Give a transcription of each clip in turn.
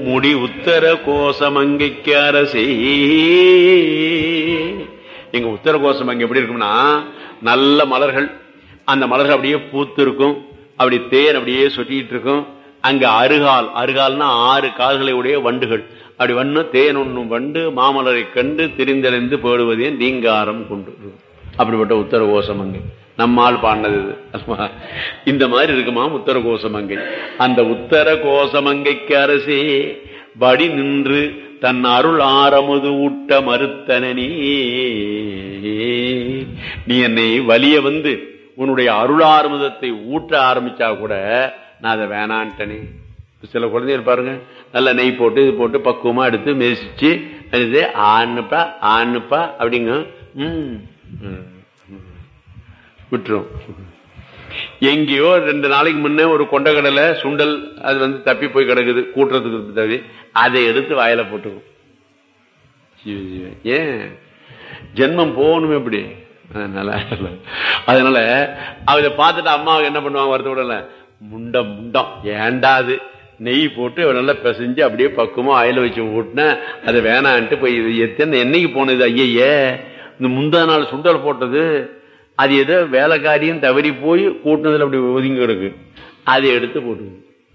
முடி உத்தர கோசமங்கைக்கு அரசே எங்க உத்தர கோசம் அங்க எப்படி இருக்கும்னா நல்ல மலர்கள் அந்த மலர்கள் அப்படியே பூத்து இருக்கும் அப்படி தேன் அப்படியே சொட்டிட்டு இருக்கும் அங்க அருகால் அருகால்னா ஆறு கால்களை உடைய வண்டுகள் அப்படி வண்ணு தேன் உண்ணும் வண்டு மாமலரை கண்டு திரிந்தடைந்து போடுவதே நீங்காரம் கொண்டு அப்படிப்பட்ட உத்தர கோசமங்கை நம்மால் பாடினது இது. அல்லவா? இந்த மாதிரி இருக்குமா உத்தர கோசமங்கை அந்த உத்தர கோசமங்கைக்கு அரசே வடி நின்று தன் அருள் ஆரமுது ஊட்ட மறுத்தனனே நீ என்னை வலிய வந்து உன்னுடைய அருள் ஆரமுதத்தை ஊட்ட ஆரம்பிச்சா கூட நான் அதை வேணான்ட்டனே சில குழந்தைகள் பாருங்க நல்ல நெய் போட்டு இது போட்டு பக்குவமா எடுத்து மெதிச்சு இது ஆண்ணுப்பா ஆண்ணுப்பா அப்படிங்க ம் ம், ம். விட்டுரும் எங்கேயோ ரெண்டு நாளைக்கு முன்னே ஒரு கொண்டக்கடலை சுண்டல் அது வந்து தப்பி போய் கிடக்குது கூட்டுறதுக்கு தவி அதை எடுத்து வாயில போட்டுக்கும் ஜீவ, ஜீவ. ஏன் ஜென்மம் போகணும் எப்படி அதனால அதனால அவரை பார்த்துட்டு அம்மா என்ன பண்ணுவாங்க வருத்த விடல முண்டம் முண்டம் ஏண்டாது நெய் போட்டு நல்லா பிசைஞ்சு அப்படியே பக்குவமா ஆயில வச்சு ஊட்டின அது வேணான்ட்டு போய் இது எத்தனை என்னைக்கு போனது ஐயையே இந்த முந்தா நாள் சுண்டல் போட்டது அது ஏதோ வேலைக்காரியும் தவறி போய் கூட்டினதுல அப்படி ஒதுங்கி கிடக்கு அதை எடுத்து போட்டு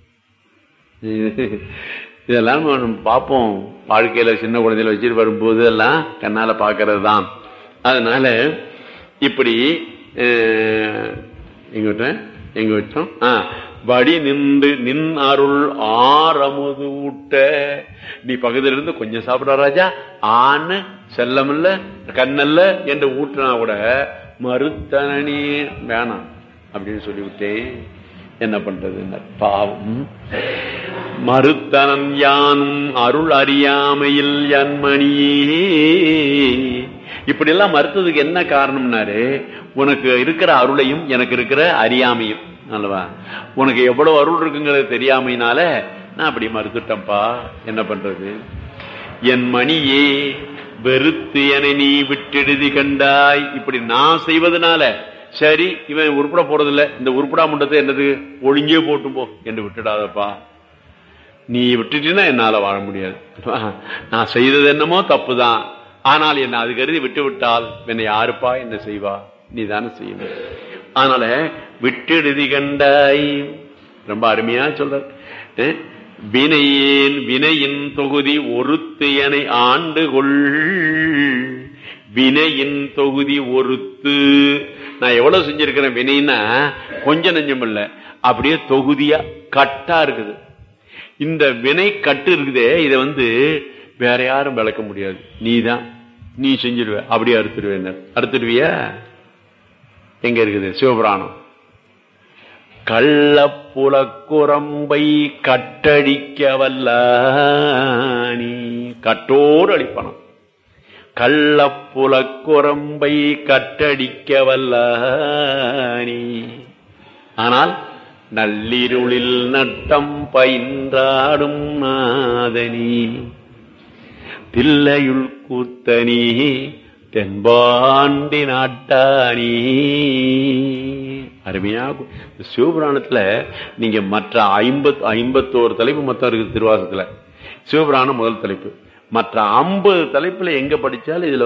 இதெல்லாம் நம்ம பார்ப்போம் வாழ்க்கையில சின்ன குழந்தையில வச்சுட்டு வரும்போது எல்லாம் கண்ணால பாக்குறது தான் அதனால இப்படி அஹ், எங்க விட்டேன் எங்க விட்டோம் ஆ, வடி நின்று நின் அருள் ஆரமுது ஊட்ட நீ பக்கத்துல இருந்து கொஞ்சம் சாப்பிட ராஜா ஆண் செல்லமில்ல கண்ணல்ல என்று ஊட்டினா கூட மறுத்தனே வேணாம் அப்படின்னு சொல்லிவிட்டேன் என்ன பண்றது பாவம் மறுத்தனன் யானும் அருள் அறியாமையில் என்மணியே இப்படி எல்லாம் மறுத்ததுக்கு என்ன காரணம்னாரு உனக்கு இருக்கிற அருளையும் எனக்கு இருக்கிற அறியாமையும் அல்லவா உனக்கு எவ்வளவு அருள் இருக்குங்கிறது தெரியாமையினால நான் அப்படி மறுத்துட்டேன்ப்பா என்ன பண்றது என் மணியே வெறுத்து என நீ விட்டெழுதி கண்டாய் இப்படி நான் செய்வதனால சரி இவன் உருப்பட போறதில்ல இந்த உருப்படா முண்டத்தை என்னது ஒழுங்கே போட்டு போ என்று விட்டுடாதப்பா நீ விட்டுட்டீன்னா என்னால வாழ முடியாது நான் செய்தது என்னமோ தப்புதான் ஆனால் என்ன அது கருதி விட்டு விட்டால் என்னை யாருப்பா என்ன செய்வா நீ தானே செய்யணும் அதனால விட்டெழுதி கண்டாய் ரொம்ப அருமையா சொல்ற அஹ், வினையேன் வினையின் தொகுதி ஒருத்து என ஆண்டு கொள் வினையின் தொகுதி ஒருத்து நான் எவ்வளவு செஞ்சிருக்கிறேன் வினைன்னா கொஞ்சம் நெஞ்சம் இல்ல அப்படியே தொகுதியா கட்டா இருக்குது இந்த வினை கட்டு இருக்குதே இதை வந்து வேற யாரும் விளக்க முடியாது நீதான் நீ செஞ்சிருவ அப்படியே அறுத்துடுவேன் அறுத்துடுவியா எங்க இருக்குது சிவபுராணம் கள்ளப்புலக்குரம்பை கட்டடிக்க வல்லானி கட்டோடு அடிப்பணம் கள்ளப்புலக்குரம்பை கட்டடிக்க வல்லானி ஆனால் நள்ளிருளில் நட்டம் பயின்றாடும் நாதனி தில்லையுள் கூத்தனி தென்பாண்டி நாட்டானி அருமையா கு- இந்த சிவபுராணத்துல நீங்க மற்ற ஐம்பத் ஐம்பத்தோரு தலைப்பு மொத்தம் இருக்குது திருவாசத்துல சிவபுராணம் முதல் தலைப்பு மற்ற ஐம்பது தலைப்புல எங்க படிச்சாலும் இதுல